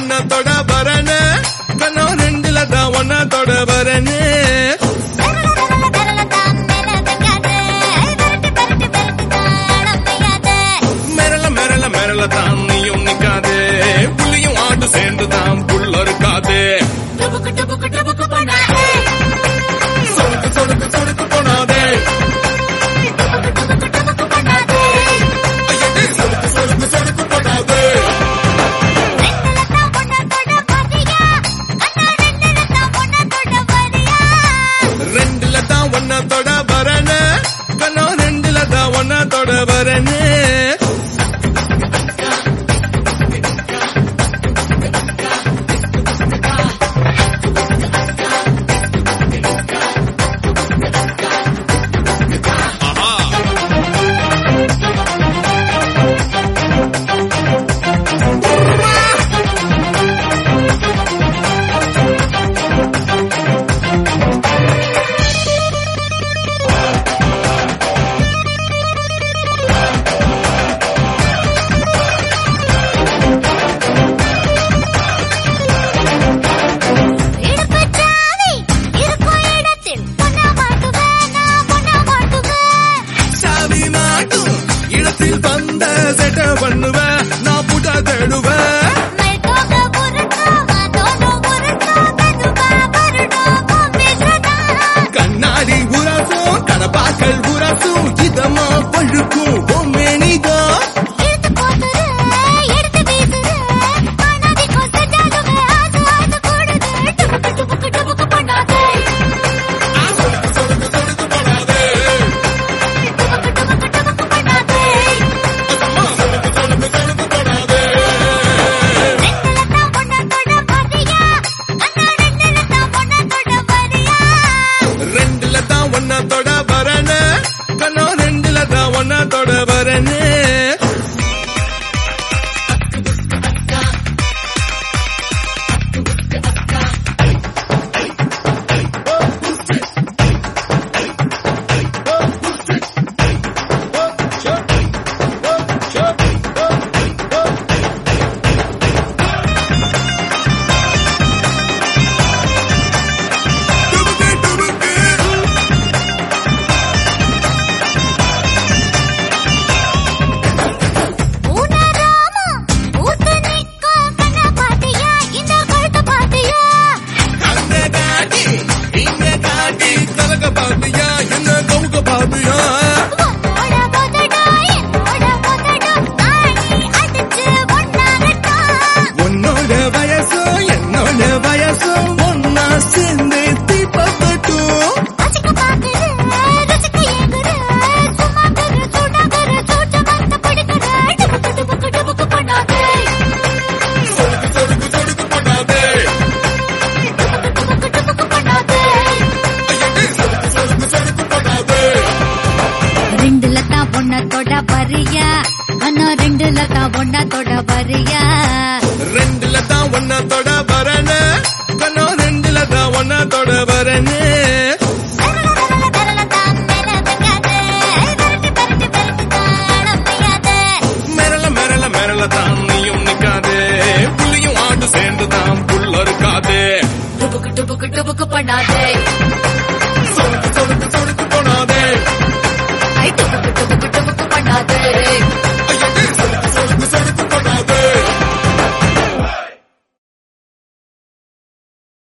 ஒன்ன தொட வரனே கண்ணோ ரெண்டுல தான் ஒன்ன தொட வரனே மிரள மிரள மிரள தான் நீயும் நிக்காதே புள்ளியும் ஆட்டு சேர்ந்து தான் புள்ள இருக்காதே சொடுக்கு சொடுக்கு சொடுக்கு போனாதே ஐயடே, சொடுக்கு சொடுக்கு சொடுக்கு போனாதே ரெண்டுல தான் ஒன்ன தொட வரனே கண்ணோ ரெண்டுல தான் ஒன்ன தொட வரனே சாவி மாட்டும் இடத்தில் வந்த செட்ட பண்ணுவேன் நான் புட்ட தேடுவேன் கண்ணாடி உரசும் கடப்பாக்கள் உரசும் இதமா பழுக்கும் பொம்மேனிதா சொடுக்கு சொடுக்கு சொடுக்கு போடாதே அம்மா சொடுக்கு சொடுக்கு சொடுக்கு போடாதே ரெண்டுல தான் ஒன்ன தொட வரனே கண்ணோ ரெண்டுல தான் ஒன்ன தொட வரனே டுபுக்கு டுபுக்கு கண்ணை காட்டி இங்க காட்டி கலக்க பாத்தியா என்ன கவுக்க பாத்தியா உன்னோட வயசும் என்னோட வயசும் ஒன்னா சேர்ந்து தீபப்பட்டும் சொடுக்கு சொடுக்கு சொடுக்கு பண்ணாதே ஐயடே, சொடுக்கு சொடுக்கு சொடுக்கு பண்ணாதே ரெண்டுல தான் பொண்ண தொட வரியா அண்ணா ரெண்டுல தான் பொண்ண தொட வரியா ரெண்டுல தான் ஒன்ன தொட வரனே கண்ணோ ரெண்டுல தான் ஒன்ன தொட வரனே மிரள மிரள மிரள தான் நீயும் நிக்காதே புள்ளியும் ஆட்டு சேர்ந்து தான் புள்ள இருக்காதே டுபுக்கு டுபுக்கு டுபுக்கு பண்ணாதே சொடுக்கு சொடுக்கு சொடுக்கு போனாதே ஐ டுபுக்கு டுபுக்கு டுபுக்கு பண்ணாதே